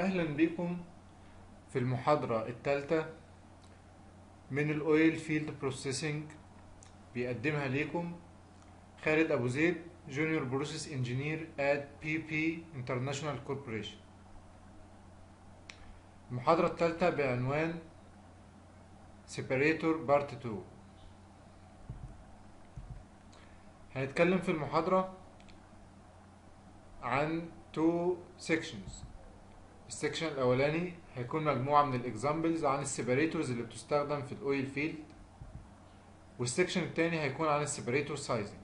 أهلا بكم في المحاضرة الثالثة من الأويل فيلد بروسيسنج بيقدمها ليكم خالد أبو زيد جونيور بروسيس انجينير at PP International Corporation المحاضرة الثالثة بعنوان Separator Part 2 هنتكلم في المحاضرة عن two sections السكشن الاولاني هيكون مجموعه من الاكزامبلز عن السيبريتورز اللي بتستخدم في الاويل فيلد والسكشن التاني هيكون عن السيبريتور سايزنج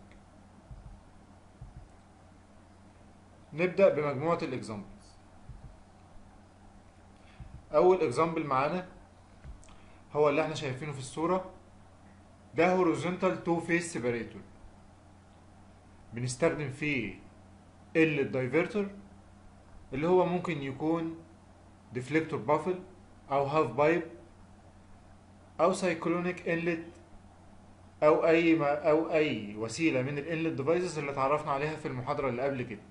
نبدا بمجموعه الاكزامبلز اول اكزامبل معانا هو اللي احنا شايفينه في الصوره ده هوريزونتال تو فيس سيبريتور بنستخدم فيه ال دايفرتر اللي هو ممكن يكون ديفليكتور بافل او هاف بايب او سايكلونيك انلت او اي ما او اي وسيله من الانلت ديفايسز اللي اتعرفنا عليها في المحاضره اللي قبل كده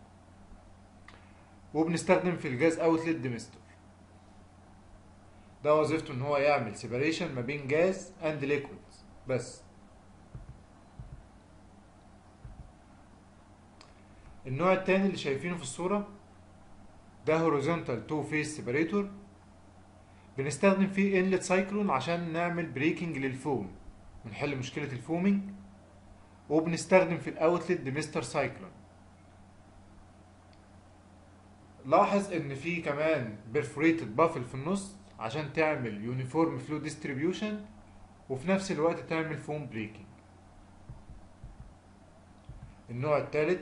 وبنستخدم في الجاز اوتلت ديمستر ده وظيفته ان هو يعمل سيبريشن ما بين جاز اند ليكويدز بس النوع التاني اللي شايفينه في الصوره ده هوريزونتال تو فيس سيبريتور بنستخدم فيه انلت سايكلون عشان نعمل بريكنج للفوم ونحل مشكله الفومينج وبنستخدم في الاوتلت ديمستر سايكلون لاحظ ان في كمان بيرفوريتد بافل في النص عشان تعمل يونيفورم فلو ديستريبيوشن وفي نفس الوقت تعمل فوم بريكنج النوع الثالث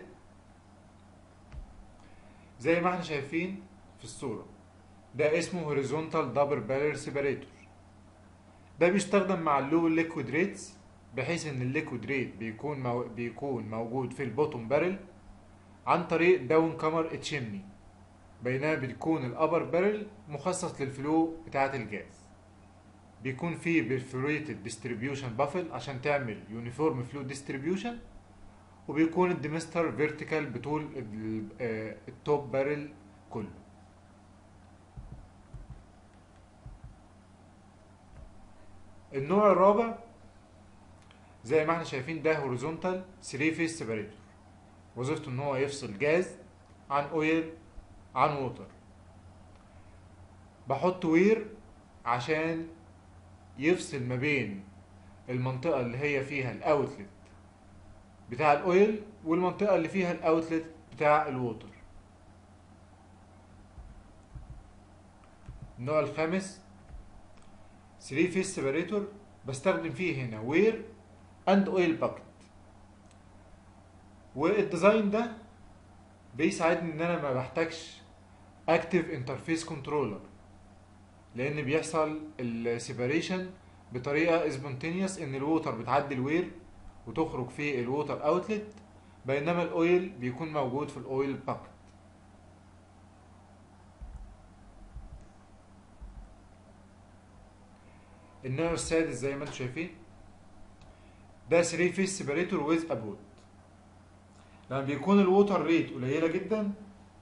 زي ما احنا شايفين في الصورة ده اسمه هوريزونتال دبل بارير سيبريتور ده بيستخدم مع اللو ليكويد ريتس بحيث ان الليكويد ريت بيكون مو... بيكون موجود في البوتوم بارل عن طريق داون كامر اتشيمني بينما بتكون الابر بارل مخصص للفلو بتاعة الجاز بيكون فيه بيرفوريتد ديستريبيوشن بافل عشان تعمل يونيفورم فلو ديستريبيوشن وبيكون الديمستر فيرتيكال بطول التوب بارل كله النوع الرابع زي ما احنا شايفين ده هوريزونتال 3 فيس سيبريتور وظيفته ان هو يفصل جاز عن اويل عن ووتر بحط وير عشان يفصل ما بين المنطقة اللي هي فيها الاوتلت بتاع الاويل والمنطقه اللي فيها الاوتلت بتاع الووتر النوع الخامس 3 فيس سيبريتور بستخدم فيه هنا وير اند اويل باكت والديزاين ده بيساعدني ان انا ما بحتاجش اكتف انترفيس كنترولر لان بيحصل السيبريشن بطريقه سبونتينيوس ان الووتر بتعدي الوير وتخرج في الووتر اوتلت بينما الاويل بيكون موجود في الاويل باكت النوع السادس زي ما انتم شايفين ده 3 فيس سيبريتور ويز ابوت لما بيكون الووتر ريت قليله جدا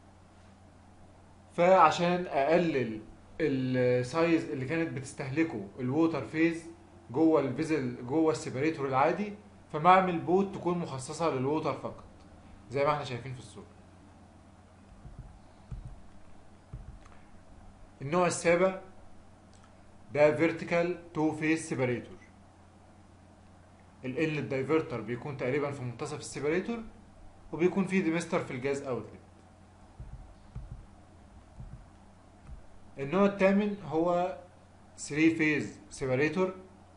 فعشان اقلل السايز اللي كانت بتستهلكه الووتر فيز جوه الفيزل جوه السيبريتور العادي فبعمل بوت تكون مخصصة للووتر فقط زي ما احنا شايفين في الصورة النوع السابع ده فيرتيكال تو فيس سيبريتور الانلت دايفرتر بيكون تقريبا في منتصف السيبريتور وبيكون فيه ديمستر في الجاز اوتلت النوع الثامن هو 3 فيز سيبريتور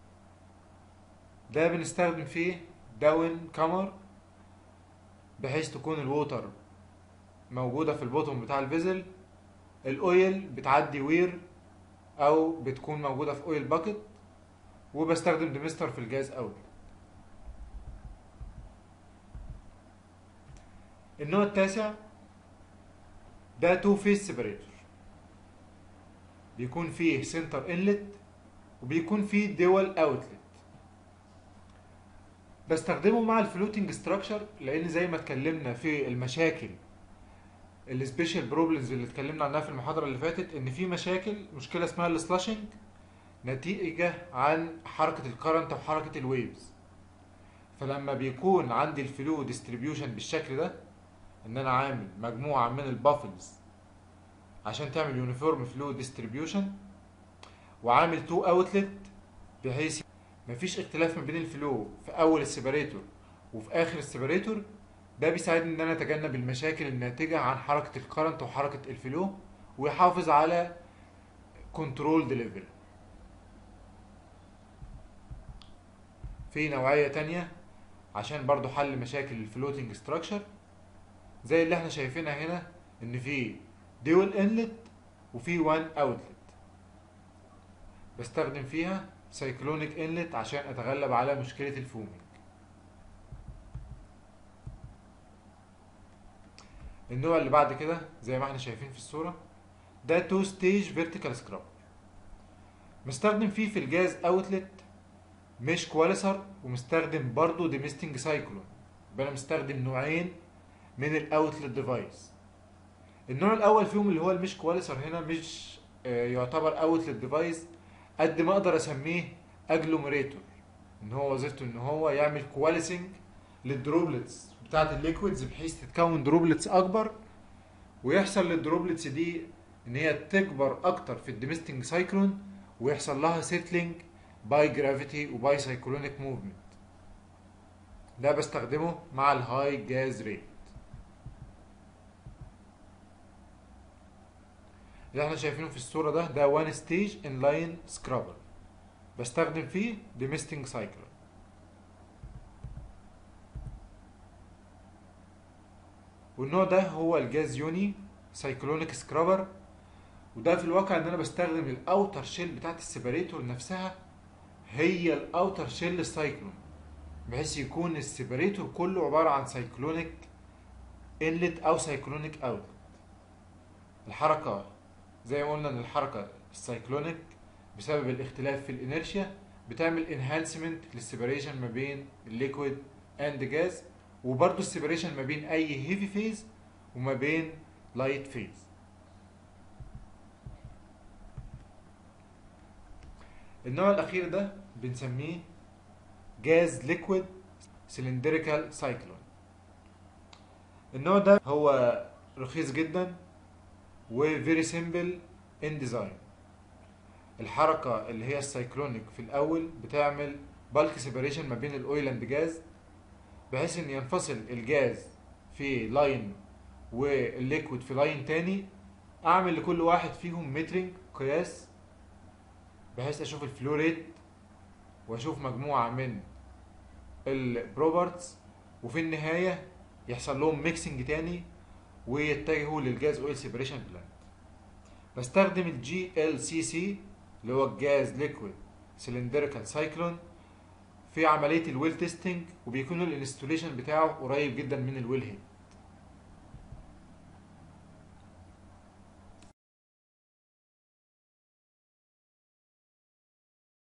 ده بنستخدم فيه داون كامر بحيث تكون الووتر موجودة في البوتوم بتاع الفيزل الاويل بتعدي وير او بتكون موجودة في اويل باكت وبستخدم ديمستر في الجاز اوت النوع التاسع ده تو فيس سيبريتور بيكون فيه سنتر انلت وبيكون فيه دول اوتلت بستخدمه مع الفلوتنج ستراكشر لان زي ما اتكلمنا في المشاكل السبيشال بروبلمز اللي اتكلمنا عنها في المحاضره اللي فاتت ان في مشاكل مشكله اسمها السلاشنج نتيجه عن حركه الكرنت وحركه الويفز فلما بيكون عندي الفلو ديستريبيوشن بالشكل ده ان انا عامل مجموعه من البافلز عشان تعمل يونيفورم فلو ديستريبيوشن وعامل تو اوتلت بحيث مفيش اختلاف ما بين الفلو في اول السيبريتور وفي اخر السيبريتور ده بيساعدني ان انا اتجنب المشاكل الناتجه عن حركه الكرنت وحركه الفلو ويحافظ على كنترول ديليفري في نوعيه تانية عشان برضو حل مشاكل الفلوتنج ستراكشر زي اللي احنا شايفينها هنا ان في دول انلت وفي وان اوتلت بستخدم فيها سايكلونيك انلت عشان اتغلب على مشكله الفومينج النوع اللي بعد كده زي ما احنا شايفين في الصوره ده تو ستيج فيرتيكال سكراب مستخدم فيه في الجاز اوتلت مش كواليسر ومستخدم برضو ديميستنج سايكلون يبقى انا مستخدم نوعين من الاوتلت ديفايس النوع الاول فيهم اللي هو المش كواليسر هنا مش آه، يعتبر اوتلت ديفايس قد ما اقدر اسميه اجلوميريتور ان هو وظيفته ان هو يعمل كواليسنج للدروبلتس بتاعت الليكويدز بحيث تتكون دروبلتس اكبر ويحصل للدروبلتس دي ان هي تكبر اكتر في الديمستنج سايكلون ويحصل لها سيتلينج باي جرافيتي وباي سايكلونيك موفمنت ده بستخدمه مع الهاي جاز ريت اللي احنا شايفينه في الصورة ده ده وان ستيج ان لاين سكرابر بستخدم فيه ديمستنج سايكلون والنوع ده هو الجاز يوني سايكلونيك سكرابر وده في الواقع ان انا بستخدم الاوتر شيل بتاعت السيبريتور نفسها هي الاوتر شيل السايكلون بحيث يكون السيبريتور كله عبارة عن سايكلونيك انلت او سايكلونيك اوتلت الحركة زي ما قلنا ان الحركة السايكلونيك بسبب الاختلاف في الانرشيا بتعمل انهانسمنت للسيبريشن ما بين الليكويد اند جاز وبرضه السيبريشن ما بين اي هيفي فيز وما بين لايت فيز النوع الاخير ده بنسميه جاز ليكويد سلندريكال سايكلون النوع ده هو رخيص جدا وفيري سيمبل ان ديزاين الحركه اللي هي السايكلونيك في الاول بتعمل بالك سيبريشن ما بين الاويل اند جاز بحيث ان ينفصل الجاز في لاين والليكويد في لاين تاني اعمل لكل واحد فيهم مترنج قياس بحيث اشوف الفلو ريت واشوف مجموعه من البروبرتس وفي النهايه يحصل لهم ميكسنج تاني ويتجهوا للجاز اويل سيبريشن بلانت بستخدم الجي ال سي سي اللي هو الجاز ليكويد سلندريكال سايكلون في عمليه الويل تيستنج وبيكون الانستوليشن بتاعه قريب جدا من الويل هيد